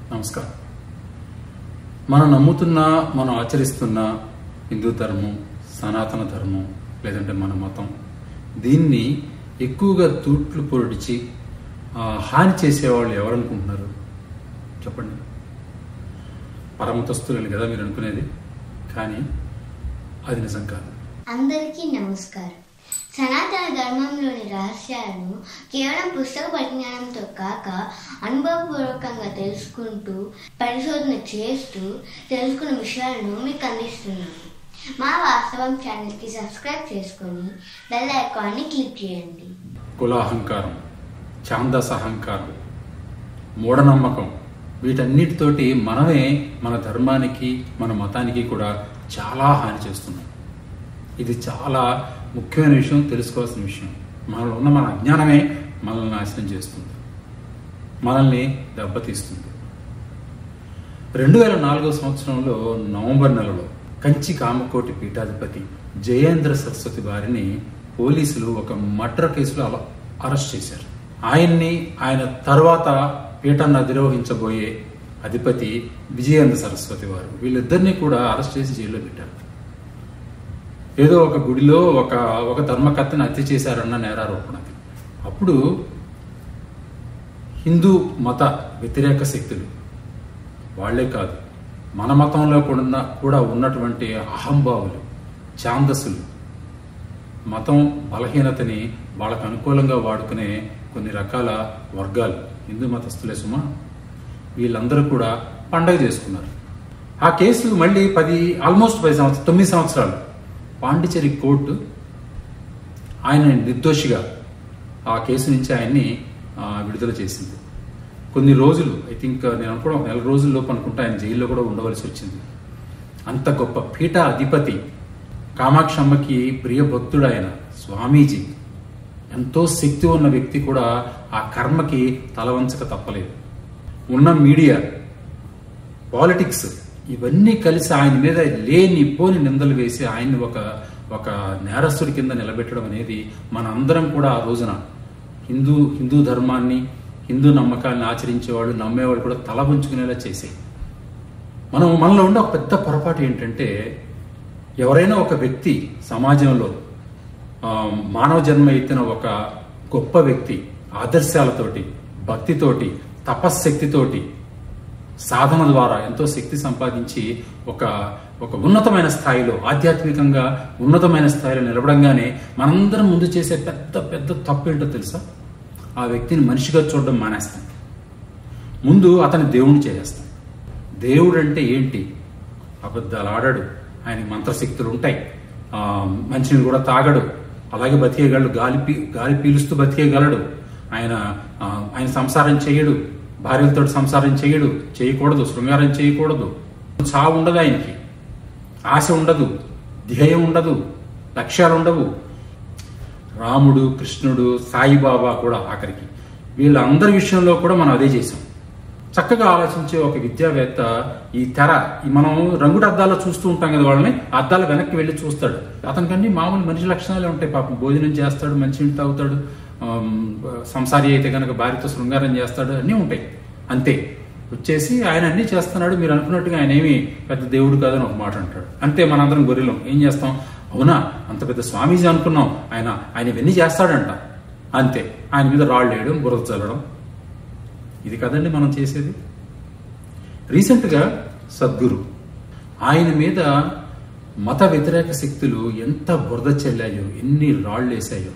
నమస్కారం మనం నమ్ముతున్న మనం ఆచరిస్తున్న హిందూ ధర్మం సనాతన ధర్మం లేదంటే మన మతం దీన్ని ఎక్కువగా తూట్లు పొడిచి ఆ, హాని చేసేవాళ్ళు ఎవరు అనుకుంటున్నారు చెప్పండి పరమతస్తులని కదా మీరు అనుకునేది కానీ అది నిజం కాదు అందరికీ నమస్కారం సనాతన ధర్మంలోని రహస్యాలను కేవలం పుస్తక పరిజ్ఞానంతో కాక అనుభవపూర్వకంగా తెలుసుకుంటూ పరిశోధన చేస్తూ తెలుసుకున్న విషయాలను మీకు అందిస్తున్నాను మా వాస్తవం ఛానల్కి సబ్స్క్రైబ్ చేసుకొని బెల్ ఐకాన్ని క్లిక్ చేయండి కులాహంకారం ఛాందస అహంకారం మూఢనమ్మకం వీటన్నిటితోటి మనమే మన ధర్మానికి మన మతానికి కూడా చాలా హాని చేస్తున్నాం ఇది చాలా ముఖ్యమైన విషయం తెలుసుకోవాల్సిన విషయం మనలో ఉన్న మన అజ్ఞానమే మనల్ని నాశనం చేస్తుంది మనల్ని దెబ్బతీస్తుంది రెండు వేల నాలుగో సంవత్సరంలో నవంబర్ నెలలో కంచి కామకోటి పీఠాధిపతి జయేంద్ర సరస్వతి వారిని పోలీసులు ఒక మర్డర్ కేసులో అల అరెస్ట్ చేశారు ఆయన్ని ఆయన తర్వాత పీఠాన్ని అధిరోహించబోయే అధిపతి విజయేంద్ర సరస్వతి వారు వీళ్ళిద్దరినీ కూడా అరెస్ట్ చేసి జైల్లో పెట్టారు ఏదో ఒక గుడిలో ఒక ఒక ధర్మకర్తని హత్య చేశారన్న నేరారోపణ అప్పుడు హిందూ మత వ్యతిరేక శక్తులు వాళ్లే కాదు మన మతంలో కూడా ఉన్న- కూడా ఉన్నటువంటి అహంభావులు ఛాందస్సులు మతం బలహీనతని వాళ్ళకు అనుకూలంగా వాడుకునే కొన్ని రకాల వర్గాలు హిందూ మతస్థులే సుమా వీళ్ళందరూ కూడా పండగ చేసుకున్నారు ఆ కేసు మళ్ళీ పది ఆల్మోస్ట్ పది సంవత్సరాలు తొమ్మిది సంవత్సరాలు పాండిచేరి కోర్టు ఆయన నిర్దోషిగా ఆ కేసు నుంచి ఆయన్ని ఆ, విడుదల చేసింది కొన్ని రోజులు ఐ థింక్ నేను అనుకోవడం ఒక నెల రోజుల్లోపు అనుకుంటా ఆయన జైల్లో కూడా ఉండవలసి వచ్చింది అంత గొప్ప పీఠ అధిపతి కామాక్షమ్మకి ప్రియ భక్తుడు ఆయన స్వామీజీ ఎంతో శక్తి ఉన్న వ్యక్తి కూడా ఆ కర్మకి తలవంచక తప్పలేదు ఉన్న మీడియా పాలిటిక్స్ ఇవన్నీ కలిసి ఆయన మీద లేని పోని నిందలు వేసి ఆయన్ని ఒక ఒక నేరస్తుడి కింద నిలబెట్టడం అనేది మనందరం కూడా ఆ రోజున హిందూ హిందూ ధర్మాన్ని హిందూ నమ్మకాలను ఆచరించేవాళ్ళు నమ్మేవాళ్ళు కూడా తల ఉంచుకునేలా చేసే మనం మనలో ఉండే ఒక పెద్ద పొరపాటు ఏంటంటే ఎవరైనా ఒక వ్యక్తి సమాజంలో ఆ, మానవ జన్మ ఎత్తిన ఒక గొప్ప వ్యక్తి ఆదర్శాలతోటి భక్తితోటి తపశ్శక్తితోటి సాధన ద్వారా ఎంతో శక్తి సంపాదించి ఒక ఒక ఉన్నతమైన స్థాయిలో ఆధ్యాత్మికంగా ఉన్నతమైన స్థాయిలో నిలబడంగానే మనందరం ముందు చేసే పెద్ద పెద్ద తప్పు ఏంటో తెలుసా ఆ వ్యక్తిని మనిషిగా చూడడం మానేస్తాం ముందు అతని దేవుణ్ణి చేసేస్తాం దేవుడు అంటే ఏంటి అబద్ధాలు ఆడాడు ఆయనకి మంత్రశక్తులు ఉంటాయి ఆ, మంచిని కూడా తాగడు అలాగే బతికేయగలడు గాలి పీ గాలి పీలుస్తూ బతికేయగలడు ఆయన ఆ, ఆయన సంసారం చేయడు భార్యలతో సంసారం చేయడు చేయకూడదు శృంగారం చేయకూడదు చావు ఉండదు ఆయనకి ఆశ ఉండదు ధ్యేయం ఉండదు లక్ష్యాలు ఉండవు రాముడు కృష్ణుడు సాయిబాబా కూడా ఆఖరికి వీళ్ళందరి విషయంలో కూడా మనం అదే చేసాం చక్కగా ఆలోచించే ఒక విద్యావేత్త ఈ తెర ఈ మనం రంగుడు అద్దాల్లో చూస్తూ ఉంటాం కదా వాళ్ళని ఆ అద్దాల వెనక్కి వెళ్ళి చూస్తాడు అతనికన్నీ మామూలు మనిషి లక్షణాలే ఉంటాయి పాపం భోజనం చేస్తాడు మంచినీళ్ళు తాగుతాడు ఆమ్, సంసారి అయితే కనుక భార్యతో శృంగారం చేస్తాడు అన్నీ ఉంటాయి అంతే వచ్చేసి ఆయన అన్నీ చేస్తున్నాడు మీరు అనుకున్నట్టుగా ఆయన ఏమి పెద్ద దేవుడు కాదని ఒక మాట అంటాడు అంతే మనందరం గొర్రెలం ఏం చేస్తాం అవునా అంత పెద్ద స్వామీజీ అనుకున్నాం ఆయన ఆయన ఇవన్నీ చేస్తాడంట అంతే ఆయన మీద రాళ్ళు వేయడం బురద చల్లడం ఇది కదండి మనం చేసేది రీసెంట్గా సద్గురు ఆయన మీద మత వ్యతిరేక శక్తులు ఎంత బురద చెల్లాయో ఎన్ని రాళ్ళు వేసాయో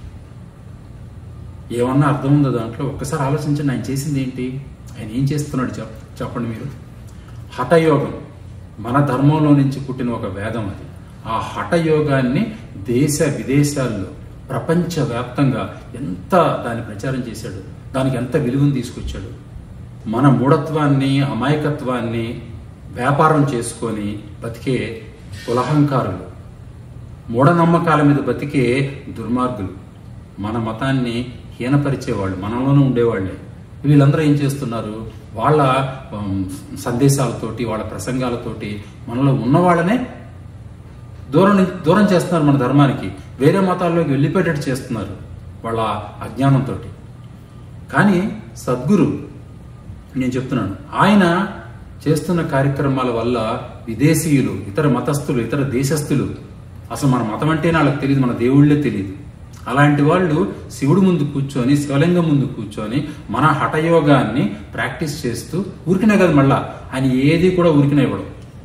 ఏమన్నా అర్థం ఉందో దాంట్లో ఒక్కసారి ఆలోచించండి ఆయన చేసింది ఏంటి ఆయన ఏం చేస్తున్నాడు చెప్ చెప్పండి మీరు హఠయోగం మన ధర్మంలో నుంచి పుట్టిన ఒక వేదం అది ఆ హఠయోగాన్ని దేశ విదేశాల్లో ప్రపంచవ్యాప్తంగా ఎంత దాన్ని ప్రచారం చేశాడు దానికి ఎంత విలువను తీసుకొచ్చాడు మన మూఢత్వాన్ని అమాయకత్వాన్ని వ్యాపారం చేసుకొని బతికే కులహంకారులు మూఢనమ్మకాల మీద బతికే దుర్మార్గులు మన మతాన్ని హీనపరిచేవాళ్ళు మనలోనూ ఉండేవాళ్ళే వీళ్ళందరూ ఏం చేస్తున్నారు వాళ్ళ ఉమ్, సందేశాలతోటి వాళ్ళ ప్రసంగాలతోటి మనలో ఉన్నవాళ్ళనే దూరం నుంచి- దూరం చేస్తున్నారు మన ధర్మానికి వేరే మతాల్లోకి వెళ్ళిపోయేటట్టు చేస్తున్నారు వాళ్ళ అజ్ఞానంతో కానీ సద్గురు నేను చెప్తున్నాను ఆయన చేస్తున్న కార్యక్రమాల వల్ల విదేశీయులు ఇతర మతస్థులు ఇతర దేశస్థులు అసలు మన మతం అంటేనే వాళ్ళకి తెలియదు మన దేవుళ్ళే తెలియదు అలాంటి వాళ్ళు శివుడు ముందు కూర్చొని శివలింగం ముందు కూర్చొని మన హఠయోగాన్ని ప్రాక్టీస్ చేస్తూ ఊరికినే కదా మళ్ళా ఆయన ఏది కూడా ఊరికినే ఇవ్వడం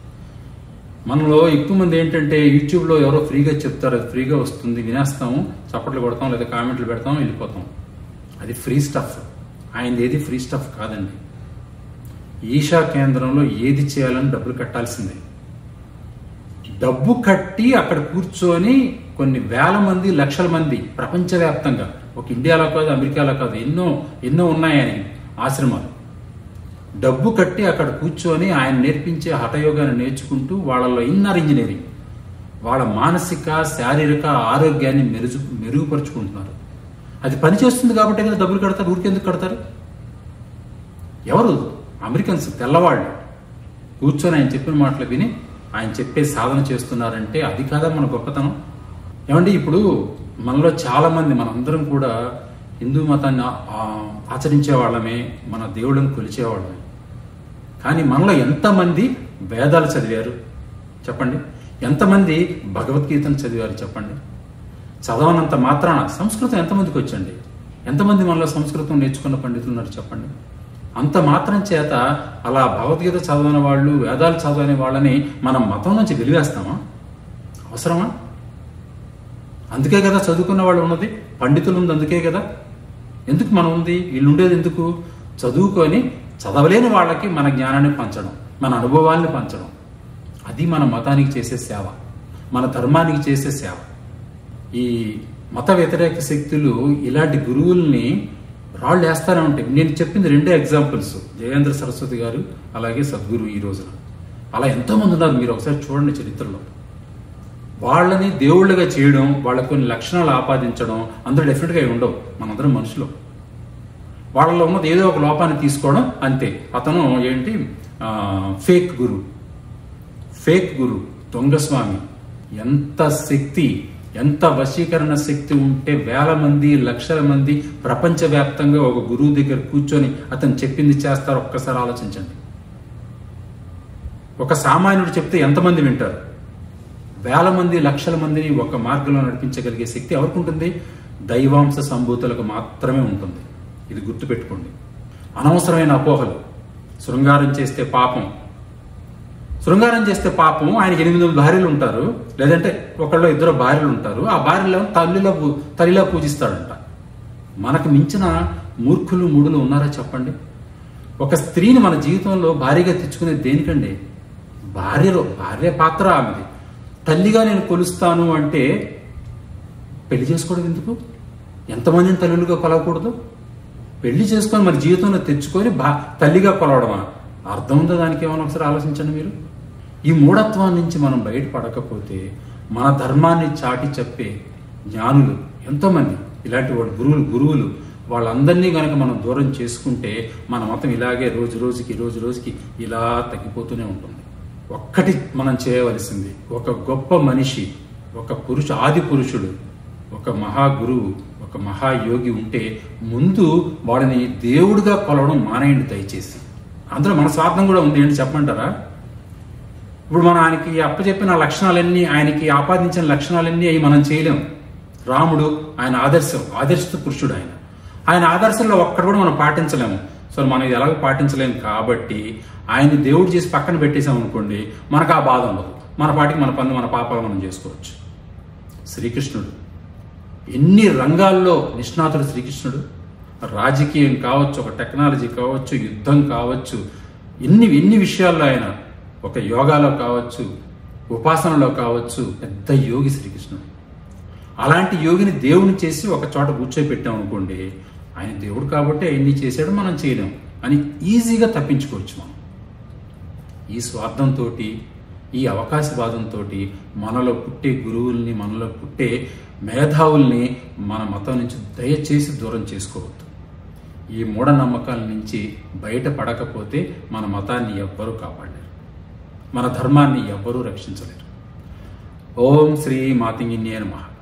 మనలో ఎక్కువ మంది ఏంటంటే యూట్యూబ్లో ఎవరో ఫ్రీగా చెప్తారు అది ఫ్రీగా వస్తుంది వినేస్తాము చప్పట్లు కొడతాం లేదా కామెంట్లు పెడతాం వెళ్ళిపోతాం అది ఫ్రీ స్టఫ్ ఆయనది ఏది ఫ్రీ స్టఫ్ కాదండి ఈషా కేంద్రంలో ఏది చేయాలని డబ్బులు కట్టాల్సిందే డబ్బు కట్టి అక్కడ కూర్చొని కొన్ని వేల మంది లక్షల మంది ప్రపంచవ్యాప్తంగా ఒక ఇండియాలో కాదు అమెరికాలో కాదు ఎన్నో ఎన్నో ఉన్నాయి ఆయన ఆశ్రమాలు డబ్బు కట్టి అక్కడ కూర్చొని ఆయన నేర్పించే హఠయోగాన్ని నేర్చుకుంటూ వాళ్ళలో ఇన్నర్ ఇంజనీరింగ్ వాళ్ళ మానసిక శారీరక ఆరోగ్యాన్ని మెరుగు మెరుగుపరుచుకుంటున్నారు అది పని చేస్తుంది కాబట్టి కదా డబ్బులు కడతారు ఊరికెందుకు కడతారు ఎవరు అమెరికన్స్ తెల్లవాళ్ళు కూర్చొని ఆయన చెప్పిన మాటలు విని ఆయన చెప్పే సాధన చేస్తున్నారంటే అది కాదా మన గొప్పతనం ఏమండి ఇప్పుడు మనలో చాలా మంది మనందరం కూడా హిందూ మతాన్ని ఆ, ఆచరించే వాళ్ళమే మన దేవుళ్ళని కొలిచేవాళ్ళమే కానీ మనలో ఎంతమంది వేదాలు చదివారు చెప్పండి ఎంతమంది భగవద్గీతను చదివారు చెప్పండి చదవనంత మాత్రాన సంస్కృతం ఎంతమందికి వచ్చండి ఎంతమంది మనలో సంస్కృతం నేర్చుకున్న పండితులు ఉన్నారు చెప్పండి అంత మాత్రం చేత అలా భగవద్గీత చదవని వాళ్ళు వేదాలు చదవని వాళ్ళని మనం మతం నుంచి వెలివేస్తామా అవసరమా అందుకే కదా చదువుకున్న వాళ్ళు ఉన్నది పండితులు ఉంది అందుకే కదా ఎందుకు మనం ఉంది వీళ్ళు ఉండేది ఎందుకు చదువుకొని చదవలేని వాళ్ళకి మన జ్ఞానాన్ని పంచడం మన అనుభవాల్ని పంచడం అది మన మతానికి చేసే సేవ మన ధర్మానికి చేసే సేవ ఈ మత వ్యతిరేక శక్తులు ఇలాంటి గురువుల్ని రాళ్ళు వేస్తానే ఉంటాయి నేను చెప్పింది రెండే ఎగ్జాంపుల్స్ జయేంద్ర సరస్వతి గారు అలాగే సద్గురు ఈ రోజున అలా ఎంతోమంది ఉన్నారు మీరు ఒకసారి చూడండి చరిత్రలో వాళ్ళని దేవుళ్ళుగా చేయడం వాళ్ళకు కొన్ని లక్షణాలు ఆపాదించడం అందరూ డెఫినెట్గా అవి ఉండవు మనందరం మనుషులు వాళ్ళలో ఉన్నది ఏదో ఒక లోపాన్ని తీసుకోవడం అంతే అతను ఏంటి ఫేక్ గురు ఫేక్ గురు దొంగస్వామి ఎంత శక్తి ఎంత వశీకరణ శక్తి ఉంటే వేల మంది లక్షల మంది ప్రపంచవ్యాప్తంగా ఒక గురువు దగ్గర కూర్చొని అతను చెప్పింది చేస్తారు ఒక్కసారి ఆలోచించండి ఒక సామాన్యుడు చెప్తే ఎంతమంది వింటారు వేల మంది లక్షల మందిని ఒక మార్గంలో నడిపించగలిగే శక్తి ఎవరికి ఉంటుంది దైవాంశ సంభూతులకు మాత్రమే ఉంటుంది ఇది గుర్తుపెట్టుకోండి అనవసరమైన అపోహలు శృంగారం చేస్తే పాపం శృంగారం చేస్తే పాపం ఆయనకి ఎనిమిది మంది భార్యలు ఉంటారు లేదంటే ఒకళ్ళు ఇద్దరు భార్యలు ఉంటారు ఆ భార్యలో తల్లిలో పూ- తల్లిలా పూజిస్తాడంట మనకు మించిన మూర్ఖులు మూడులు ఉన్నారా చెప్పండి ఒక స్త్రీని మన జీవితంలో భార్యగా తెచ్చుకునేది దేనికండి భార్యలో భార్య పాత్ర ఆమెది తల్లిగా నేను కొలుస్తాను అంటే పెళ్లి చేసుకోవడం ఎందుకు ఎంతమందిని తల్లులుగా కొలవకూడదు పెళ్లి చేసుకొని మన జీవితంలో తెచ్చుకొని బా తల్లిగా కొలవడమా అర్థం ఉందా దానికి ఏమైనా ఒకసారి ఆలోచించండి మీరు ఈ మూఢత్వం నుంచి మనం బయటపడకపోతే మన ధర్మాన్ని చాటి చెప్పే జ్ఞానులు ఎంతోమంది ఇలాంటి వాళ్ళు గురువులు గురువులు వాళ్ళందరినీ కనుక మనం దూరం చేసుకుంటే మన మతం ఇలాగే రోజు రోజుకి రోజు రోజుకి ఇలా తగ్గిపోతూనే ఉంటుంది ఒక్కటి మనం చేయవలసింది ఒక గొప్ప మనిషి ఒక పురుష ఆది పురుషుడు ఒక మహాగురువు ఒక మహాయోగి ఉంటే ముందు వాడిని దేవుడిగా కొలవడం మానేయండి దయచేసి అందులో మన స్వార్థం కూడా ఉంది ఏంటి చెప్పమంటారా ఇప్పుడు మనం ఆయనకి అప్పచెప్పిన లక్షణాలన్నీ ఆయనకి ఆపాదించిన లక్షణాలన్నీ అవి మనం చేయలేం రాముడు ఆయన ఆదర్శం ఆదర్శ పురుషుడు ఆయన ఆయన ఆదర్శంలో ఒక్కటి కూడా మనం పాటించలేము సో మనం ఇది ఎలాగో పాటించలేము కాబట్టి ఆయన్ని దేవుడు చేసి పక్కన పెట్టేసాం అనుకోండి మనకు ఆ బాధ ఉండదు మన పాటికి మన పనులు మన పాపాలు మనం చేసుకోవచ్చు శ్రీకృష్ణుడు ఎన్ని రంగాల్లో నిష్ణాతుడు శ్రీకృష్ణుడు రాజకీయం కావచ్చు ఒక టెక్నాలజీ కావచ్చు యుద్ధం కావచ్చు ఎన్ని ఎన్ని విషయాల్లో ఆయన ఒక యోగాలో కావచ్చు ఉపాసనలో కావచ్చు పెద్ద యోగి శ్రీకృష్ణుడు అలాంటి యోగిని దేవుని చేసి ఒక చోట కూర్చోబెట్టాం అనుకోండి ఆయన దేవుడు కాబట్టి అవన్నీ చేశాడు మనం చేయలేం అని ఈజీగా తప్పించుకోవచ్చు మనం ఈ స్వార్థంతో ఈ అవకాశవాదంతో మనలో పుట్టే గురువుల్ని మనలో పుట్టే మేధావుల్ని మన మతం నుంచి దయచేసి దూరం చేసుకోవద్దు ఈ మూఢనమ్మకాల నుంచి బయటపడకపోతే మన మతాన్ని ఎవ్వరూ కాపాడలేరు మన ధర్మాన్ని ఎవ్వరూ రక్షించలేరు ఓం శ్రీ మాతింగిన్యే నమః